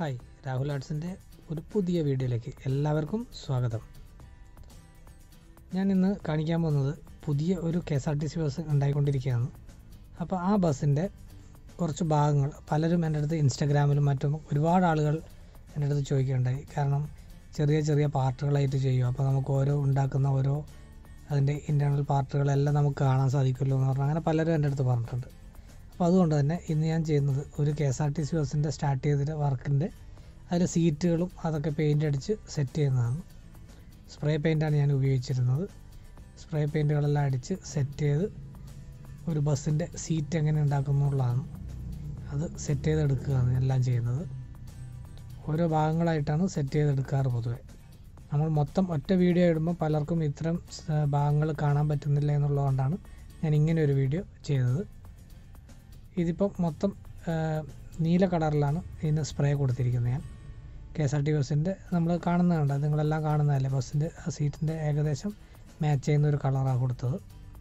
hi Rahul ആർട്സിൻ്റെ ഒരു പുതിയ വീഡിയോയിലേക്ക് എല്ലാവർക്കും സ്വാഗതം ഞാൻ ഇന്ന് കാണിക്കാൻ പോകുന്നത് പുതിയ ഒരു K S R T C bus ഉണ്ടായിക്കൊണ്ടിരിക്കുകയാണ് അപ്പോൾ ആ ബസ്സിൻ്റെ കുറച്ച് ഭാഗങ്ങൾ പലരും എൻ്റെ അടുത്ത് ഇൻസ്റ്റാഗ്രാമിലും മറ്റും ഒരുപാട് ആളുകൾ എൻ്റെ അടുത്ത് ചോദിക്കുകയുണ്ടായി കാരണം ചെറിയ ചെറിയ പാർട്ടുകളായിട്ട് ചെയ്യും അപ്പോൾ നമുക്ക് ഓരോ ഉണ്ടാക്കുന്ന ഓരോ അതിൻ്റെ ഇൻറ്റേർണൽ പാർട്ടുകളെല്ലാം നമുക്ക് കാണാൻ സാധിക്കുമല്ലോ എന്ന് പറഞ്ഞാൽ അങ്ങനെ പലരും എൻ്റെ അടുത്ത് പറഞ്ഞിട്ടുണ്ട് അപ്പോൾ അതുകൊണ്ട് തന്നെ ഇന്ന് ഞാൻ ചെയ്യുന്നത് ഒരു K S R T C ബസ്സിൻ്റെ സ്റ്റാർട്ട് ചെയ്തിട്ട് വർക്കിൻ്റെ അതിൽ സീറ്റുകളും അതൊക്കെ പെയിൻ്റ് അടിച്ച് സെറ്റ് ചെയ്യുന്നതാണ് സ്പ്രേ പെയിൻ്റാണ് ഞാൻ ഉപയോഗിച്ചിരുന്നത് സ്പ്രേ പെയിൻറ്റുകളെല്ലാം അടിച്ച് സെറ്റ് ചെയ്ത് ഒരു ബസ്സിൻ്റെ സീറ്റ് എങ്ങനെ ഉണ്ടാക്കുന്നുള്ളതാണ് അത് സെറ്റ് ചെയ്തെടുക്കുകയാണ് എല്ലാം ചെയ്യുന്നത് ഓരോ ഭാഗങ്ങളായിട്ടാണ് സെറ്റ് ചെയ്തെടുക്കാറ് പൊതുവെ നമ്മൾ മൊത്തം ഒറ്റ വീഡിയോ ഇടുമ്പോൾ പലർക്കും ഇത്തരം ഭാഗങ്ങൾ കാണാൻ പറ്റുന്നില്ല എന്നുള്ളതുകൊണ്ടാണ് ഞാൻ ഇങ്ങനെ ഒരു വീഡിയോ ചെയ്തത് ഇതിപ്പം മൊത്തം ആ, നീല കളറിലാണ് ഇതിന് സ്പ്രേ കൊടുത്തിരിക്കുന്നത് ഞാൻ കെ എസ് ആർ ടി ബസ്സിൻ്റെ നമ്മൾ കാണുന്നതുണ്ട് നിങ്ങളെല്ലാം കാണുന്നതല്ലേ ബസ്സിൻ്റെ ആ സീറ്റിൻ്റെ ഏകദേശം മാച്ച് ചെയ്യുന്ന ഒരു കളറാണ് കൊടുത്തത്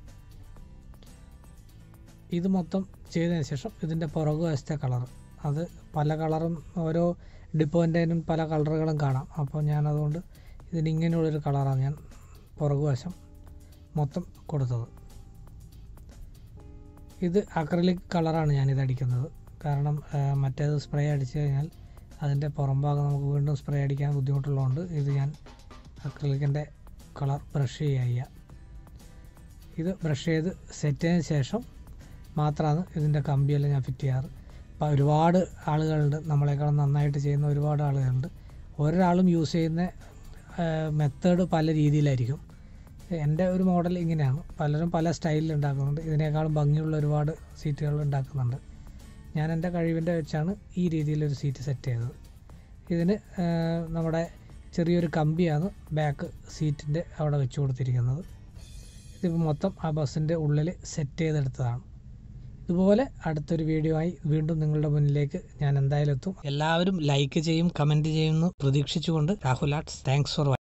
ഇത് മൊത്തം ചെയ്തതിന് ശേഷം ഇതിൻ്റെ പുറകു വശത്തെ കളർ അത് പല കളറും ഓരോ ഡിപ്പോൻ്റെനും പല കളറുകളും കാണാം അപ്പോൾ ഞാൻ അതുകൊണ്ട് ഇതിന് ഇങ്ങനെയുള്ളൊരു കളറാണ് ഞാൻ പുറകു വശം മൊത്തം കൊടുത്തത് ഇത് അക്രലിക് കളറാണ് ഞാനിത് അടിക്കുന്നത് കാരണം ആ, മറ്റേത് സ്പ്രേ അടിച്ചു കഴിഞ്ഞാൽ അതിൻ്റെ പുറം ഭാഗം നമുക്ക് വീണ്ടും സ്പ്രേ അടിക്കാൻ ബുദ്ധിമുട്ടുള്ളതുകൊണ്ട് ഇത് ഞാൻ അക്രലിക്കിൻ്റെ കളർ ബ്രഷ് ചെയ്യുക ഇത് ബ്രഷ് ചെയ്ത് സെറ്റ് ചെയ്തതിന് ശേഷം മാത്രമാണ് ഇതിൻ്റെ കമ്പിയെല്ലാം ഞാൻ ഫിറ്റ് ചെയ്യാറ് അപ്പോൾ ഒരുപാട് ആളുകളുണ്ട് നമ്മളെക്കാളും നന്നായിട്ട് ചെയ്യുന്ന ഒരുപാട് ആളുകളുണ്ട് ഒരാളും യൂസ് ചെയ്യുന്ന മെത്തേഡ് പല രീതിയിലായിരിക്കും എൻ്റെ ഒരു മോഡൽ ഇങ്ങനെയാണ് പലരും പല സ്റ്റൈലിൽ ഉണ്ടാക്കുന്നുണ്ട് ഇതിനേക്കാളും ഭംഗിയുള്ള ഒരുപാട് സീറ്റുകൾ ഉണ്ടാക്കുന്നുണ്ട് ഞാൻ എൻ്റെ കഴിവിൻ്റെ വെച്ചാണ് ഈ രീതിയിലൊരു സീറ്റ് സെറ്റ് ചെയ്തത് ഇതിന് ആ, നമ്മുടെ ചെറിയൊരു കമ്പിയാണ് ബാക്ക് സീറ്റിൻ്റെ അവിടെ വെച്ച് കൊടുത്തിരിക്കുന്നത് ഇതിപ്പോൾ മൊത്തം ആ ബസ്സിൻ്റെ ഉള്ളിൽ സെറ്റ് ചെയ്തെടുത്തതാണ് ഇതുപോലെ അടുത്തൊരു വീഡിയോ ആയി വീണ്ടും നിങ്ങളുടെ മുന്നിലേക്ക് ഞാൻ എന്തായാലും എത്തും എല്ലാവരും ലൈക്ക് ചെയ്യും കമൻറ്റ് ചെയ്യുമെന്ന് പ്രതീക്ഷിച്ചുകൊണ്ട് രാഹുൽ ആർട്സ് താങ്ക്സ് ഫോർ